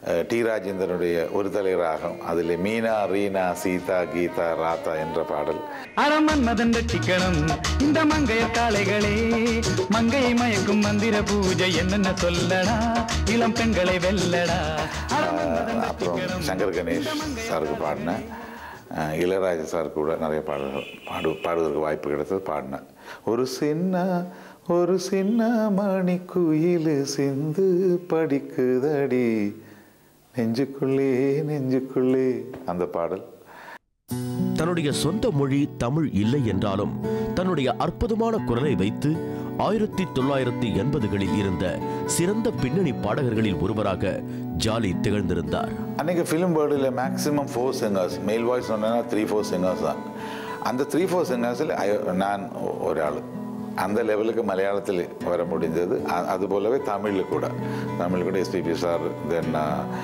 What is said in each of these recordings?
அஹ், D ராஜேந்திரனுடைய ஒரு தலை ராகம் அதில் மீனா ரீனா சீதா கீதா ராதா என்ற பாடல் அறமன் மதன் ரட்சிக்கணும் இந்த மங்கைய காளைகளே மங்கையை மயக்கும் மந்திர பூஜை என்னென்ன சொல்லடா இளம் பெண்களை வெல்லடா அறமன் மதன் அப்புறம் ரட்சிக்கணும் சங்கர் கணேஷ் சாருக்கு பாடினேன் அஹ், இளையராஜா சார் கூட நிறைய பாடல்கள் பாடு பாடுவதற்கு வாய்ப்பு கிடைத்தது பாடினேன் ஒரு சின்ன ஒரு சின்ன மணி குயில் சிந்து படிக்குதடி நெஞ்சுக்குள்ளே நெஞ்சுக்குள்ளே அந்த பாடல் தன்னுடைய சொந்த மொழி தமிழ் இல்லை என்றாலும் தன்னுடைய அற்புதமான குரலை வைத்து ஆயிரத்தி தொள்ளாயிரத்தி எண்பதுகளில் இருந்த சிறந்த பின்னணி பாடகர்களில் ஒருவராக ஜாலி திகழ்ந்திருந்தார் அன்றைக்கி ஃபிலிம் வேர்ல்டில் maximum four singers male voice சொன்னேன்னா த்ரீ ஃபோர் சிங்கர்ஸ் தான் அந்த த்ரீ ஃபோர் சிங்கர்ஸில் நான் ஒரு ஆள் அந்த லெவலுக்கு மலையாளத்தில் வர முடிந்தது அ- அது போலவே தமிழில் கூட தமிழ் கூட எஸ்பிபி சார் தென்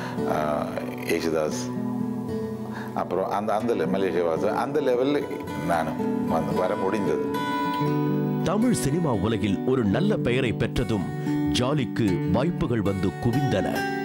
யேசுதாஸ் அப்புறம் அந்த அந்த le- மலேசியா வாசு அந்த லெவலில் நான் வந்து வர முடிந்தது தமிழ் சினிமா உலகில் ஒரு நல்ல பெயரை பெற்றதும் ஜாலிக்கு வாய்ப்புகள் வந்து குவிந்தன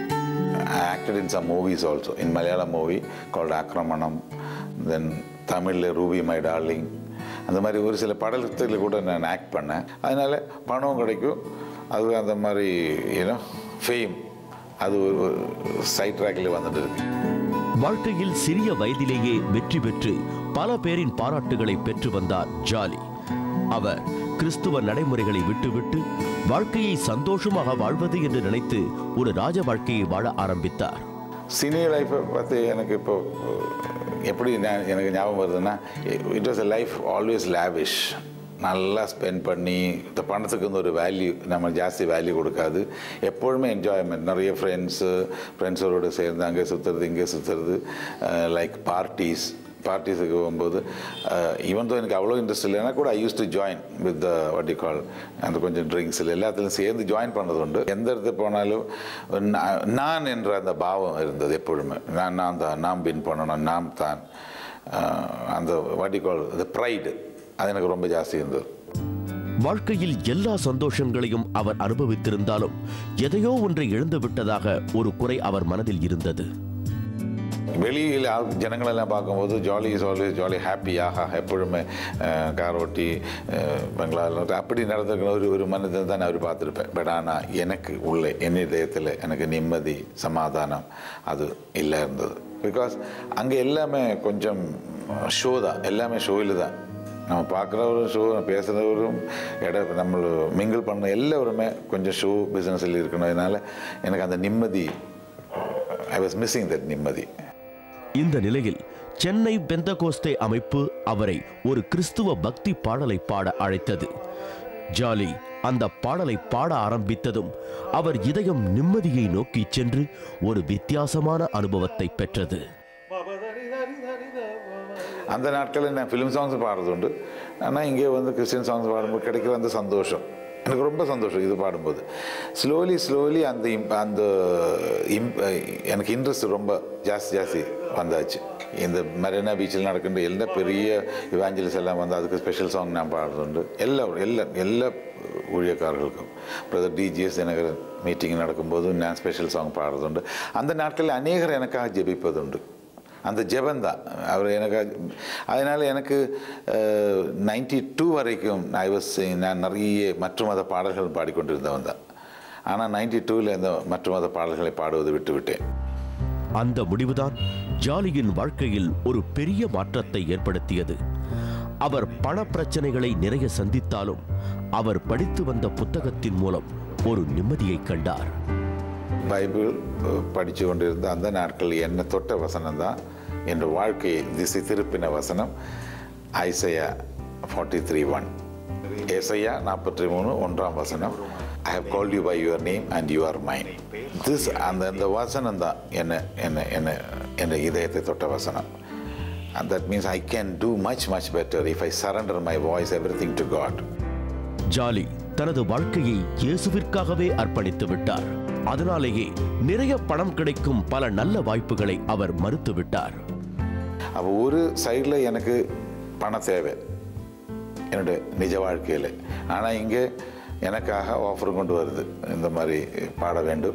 I acted in some movies also, in Malayalam movie called Akramanam, then தமிழில் ரூபி மை டார்லிங் அந்த மாதிரி ஒரு சில படத்தில் கூட நான் ஆக்ட் பண்ணேன் அதனால பணம் கிடைக்கும் அது அந்த மாதிரி ஏன்னோ ஃபேம் அது ஒரு சைட் ட்ராக்கில் வந்துட்டு இருக்கு வாழ்க்கையில் சிறிய வயதிலேயே வெற்றி பெற்று பல பேரின் பாராட்டுகளை பெற்று வந்தார் ஜாலி அவர் கிறிஸ்துவ நடைமுறைகளை விட்டுவிட்டு வாழ்க்கையை சந்தோஷமாக வாழ்வது என்று நினைத்து ஒரு ராஜ வாழ்க்கையை வாழ ஆரம்பித்தார் சினி லைஃப்பை பற்றி எனக்கு இப்போ எப்படி நான் எனக்கு ஞாபகம் வருதுன்னா it was a life always lavish நல்லா ஸ்பெண்ட் பண்ணி இந்த பணத்துக்கு வந்து ஒரு வேல்யூ நம்ம ஜாஸ்தி வேல்யூ கொடுக்காது எப்பொழுதுமே என்ஜாய்மெண்ட் நிறைய ஃப்ரெண்ட்ஸு ஃப்ரெண்ட்ஸோடு சேர்ந்து அங்கே சுற்றுறது இங்கே சுற்றுறது லைக் பார்ட்டிஸ் பார்ட்டிஸுக்கு போகும்போது ஈவன் தோ எனக்கு அவ்வளோ இன்ட்ரெஸ்ட் இல்லைன்னா கூட I use to join with the what you call அந்த கொஞ்சம் ட்ரிங்க்ஸில் எல்லாத்துலையும் சேர்ந்து ஜாயின் பண்ணது உண்டு எந்த இடத்துக்கு போனாலும் நான் நான் என்ற அந்த பாவம் இருந்தது எப்பொழுதுமே நான் நான் தான் நாம் பின் பண்ணணும் நாம் தான் அஹ், அந்த what you call the pride அது எனக்கு ரொம்ப ஜாஸ்தி இருந்தது வாழ்க்கையில் எல்லா சந்தோஷங்களையும் அவர் அனுபவித்திருந்தாலும் எதையோ ஒன்றை இழந்து விட்டதாக ஒரு குறை அவர் மனதில் இருந்தது வெளியில் ஆள் ஜனங்களெல்லாம் பார்க்கும்போது Jolly is always jolly happy ஆஹா எப்பொழுதுமே அஹ், கார் ஓட்டி அஹ், பங்களாவில் அப்படி நடந்திருக்கிற ஒரு ஒரு மனிதன் தான் நான் அவர் பார்த்துருப்பேன் பட் ஆனால் எனக்கு உள்ளே என் இதயத்தில் எனக்கு நிம்மதி சமாதானம் அது இல்லை இருந்தது பிகாஸ் அங்கே எல்லாமே கொஞ்சம் ஷோ தான் எல்லாமே ஷோவில் தான் நம்ம பார்க்குறவரும் ஷோ பேசுகிறவரும் இட நம்ம மிங்கிள் பண்ண எல்லாருமே கொஞ்சம் ஷோ பிஸ்னஸில் இருக்கணும் அதனால எனக்கு அந்த நிம்மதி ஐ வாஸ் மிஸ்ஸிங் தட் நிம்மதி இந்த நிலையில் சென்னை பெந்தகோஸ்தே அமைப்பு அவரை ஒரு கிறிஸ்துவ பக்தி பாடலை பாட அழைத்தது ஜாலி அந்த பாடலை பாட ஆரம்பித்ததும் அவர் இதயம் நிம்மதியை நோக்கிச் சென்று ஒரு வித்தியாசமான அனுபவத்தை பெற்றது அந்த நாட்களில் நான் ஃபிலிம் சாங்ஸ் பாடுறதுண்டு ஆனால் இங்கே வந்து கிறிஸ்டின் சாங்ஸ் பாடும்போது கிடைக்கிற அந்த சந்தோஷம் எனக்கு ரொம்ப சந்தோஷம் இது பாடும்போது ஸ்லோலி ஸ்லோலி அந்த imp- அந்த imp- எனக்கு இன்ட்ரெஸ்ட் ரொம்ப ஜாஸ்தி ஜாஸ்தி வந்தாச்சு இந்த மெரினா பீச்சில் நடக்கின்ற எல்லா பெரிய இவாஞ்சலிஸ் எல்லாம் வந்து அதுக்கு ஸ்பெஷல் சாங் நான் பாடுறதுண்டு எல்லாரும் எல்லா எல்லா ஊழியக்காரர்களுக்கும் பிரதர் டிஜிஎஸ் எனக்கு மீட்டிங் நடக்கும்போது நான் ஸ்பெஷல் சாங் பாடுறதுண்டு அந்த நாட்களில் அநேகர் எனக்காக ஜெபிப்பதுண்டு அந்த ஜெபந்தான் அவர் எனக்கு அதனால் எனக்கு நைன்டி டூ வரைக்கும் ஐ வாஸ் நான் நிறைய மற்ற மத பாடல்கள் பாடிக்கொண்டிருந்தவன் தான் ஆனால் நைன்டி டூவில் இந்த மற்ற மத பாடல்களை பாடுவது விட்டுவிட்டேன் அந்த முடிவுதான் ஜாலியின் வாழ்க்கையில் ஒரு பெரிய மாற்றத்தை ஏற்படுத்தியது அவர் பண பிரச்சனைகளை நிறைய சந்தித்தாலும் அவர் படித்து வந்த புத்தகத்தின் மூலம் ஒரு நிம்மதியை கண்டார் பைபிள் படித்து கொண்டிருந்த அந்த நாட்கள் என்னை தொட்ட வசனம் தான் என் வாழ்க்கையை திசை திருப்பின வசனம் ஐசையா ஃபார்ட்டி த்ரீ ஒன் ஏசையா நாற்பத்தி மூணு ஒன்றாம் வசனம் I have called you by your name and you are mine this அந்த அந்த வசனம் தான் என்ன என்ன என்ன என் இதயத்தை தொட்ட வசனம் and that means I can do much much better if I surrender my voice everything to God Jolly தனது வாழ்க்கையை இயேசுவிற்காகவே அர்ப்பணித்து விட்டார் அதனாலேயே நிறைய பணம் கிடைக்கும் பல நல்ல வாய்ப்புகளை அவர் மறுத்து விட்டார் அப்போ ஒரு சைடில் எனக்கு பணம் தேவை என்னுடைய நிஜ வாழ்க்கையில் ஆனால் இங்கே எனக்காக ஆஃபர் கொண்டு வருது இந்த மாதிரி பாட வேண்டும்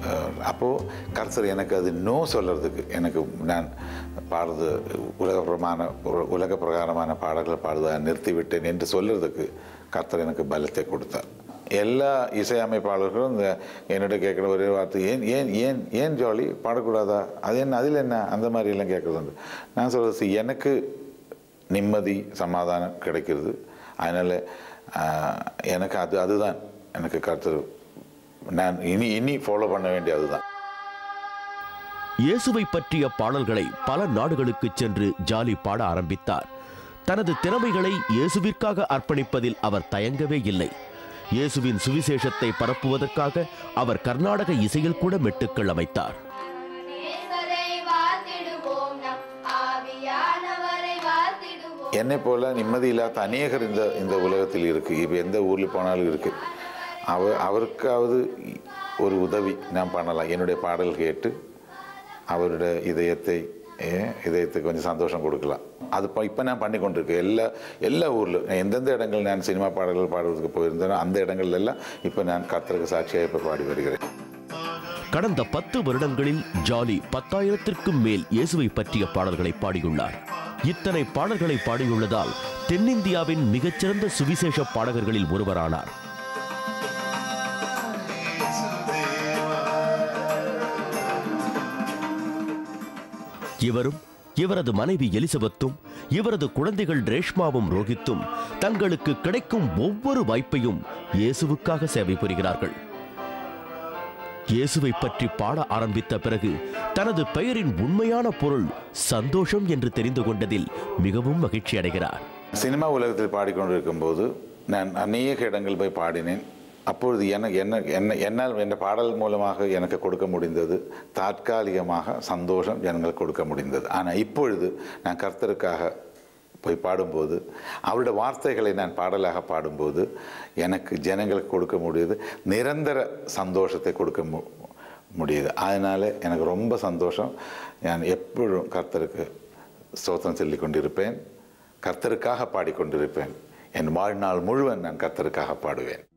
அப்போது கர்த்தர் எனக்கு அது நோ சொல்கிறதுக்கு எனக்கு நான் பாடுறது உலக பிரமாண உலக பிரகாரமான பாடல்களை பாடுவதை நிறுத்திவிட்டேன் என்று சொல்கிறதுக்கு கர்த்தர் எனக்கு பலத்தை கொடுத்தார் எல்லா இசையமைப்பாளர்களும் இந்த என்னிட்ட கேட்குற ஒரே வார்த்தை ஏன் ஏன் ஏன் ஏன் ஜாலி பாடக்கூடாதா அது என்ன அதில் என்ன அந்த மாதிரி எல்லாம் கேட்குறது உண்டு நான் சொல்கிறது எனக்கு நிம்மதி சமாதானம் கிடைக்கிறது அதனால் எனக்கு அது அதுதான் எனக்கு கருத்து நான் இனி இனி ஃபாலோ பண்ண வேண்டிய அதுதான் இயேசுவை பற்றிய பாடல்களை பல நாடுகளுக்கு சென்று ஜாலி பாட ஆரம்பித்தார் தனது திறமைகளை இயேசுவிற்காக அர்ப்பணிப்பதில் அவர் தயங்கவே இல்லை இயேசுவின் சுவிசேஷத்தை பரப்புவதற்காக அவர் கர்நாடக இசையில் கூட மெட்டுக்கள் அமைத்தார் நேசரை வாத்திடுவோம் நம் ஆவியானவரை வாத்திடுவோம் என்னை போல நிம்மதி இல்லாத அநேகர் இந்த இந்த உலகத்தில் இருக்குது இப்போ எந்த ஊரில் போனாலும் இருக்குது அவ அவருக்காவது ஒரு உதவி நான் பண்ணலாம் என்னுடைய பாடல் கேட்டு அவருடைய இதயத்தை ஏ, இதயத்துக்கு கொஞ்சம் சந்தோஷம் கொடுக்கலாம் அது இப்போ இப்போ நான் பண்ணி கொண்டிருக்கேன் எல்லா எல்லா ஊரில் எந்தெந்த இடங்கள் நான் சினிமா பாடல்கள் பாடுறதுக்கு போயிருந்தேனோ அந்த இடங்கள்ல எல்லாம் இப்போ நான் கர்த்தருக்கு சாட்சியாக இப்போ பாடி வருகிறேன் கடந்த பத்து வருடங்களில் ஜாலி பத்தாயிரத்திற்கும் மேல் இயேசுவை பற்றிய பாடல்களை பாடியுள்ளார் இத்தனை பாடல்களை பாடியுள்ளதால் தென்னிந்தியாவின் மிகச்சிறந்த சுவிசேஷ பாடகர்களில் ஒருவரானார் இவரும் இவரது மனைவி எலிசபெத்தும் இவரது குழந்தைகள் ரேஷ்மாவும் ரோஹித்தும் தங்களுக்கு கிடைக்கும் ஒவ்வொரு வாய்ப்பையும் இயேசுவுக்காக சேவை புரிகிறார்கள் இயேசுவை பற்றி பாட ஆரம்பித்த பிறகு தனது பெயரின் உண்மையான பொருள் சந்தோஷம் என்று தெரிந்து கொண்டதில் மிகவும் மகிழ்ச்சி அடைகிறார் சினிமா உலகத்தில் பாடிக்கொண்டிருக்கும் போது நான் அநேக இடங்கள் போய் பாடினேன் அப்பொழுது எனக்கு என்ன என்ன என்னால் என்ற பாடல் மூலமாக எனக்கு கொடுக்க முடிந்தது தாற்காலிகமாக சந்தோஷம் ஜனங்களுக்கு கொடுக்க முடிந்தது ஆனால் இப்பொழுது நான் கர்த்தருக்காக போய் பாடும்போது அவருடைய வார்த்தைகளை நான் பாடலாக பாடும்போது எனக்கு ஜனங்களுக்கு கொடுக்க முடியுது நிரந்தர சந்தோஷத்தை கொடுக்க மு முடியுது அதனால் எனக்கு ரொம்ப சந்தோஷம் நான் எப்பொழுதும் கர்த்தருக்கு ஸ்தோத்திரம் சொல்லிக் கொண்டிருப்பேன் கர்த்தருக்காக பாடிக்கொண்டிருப்பேன் என் வாழ்நாள் முழுவதும் நான் கர்த்தருக்காக பாடுவேன்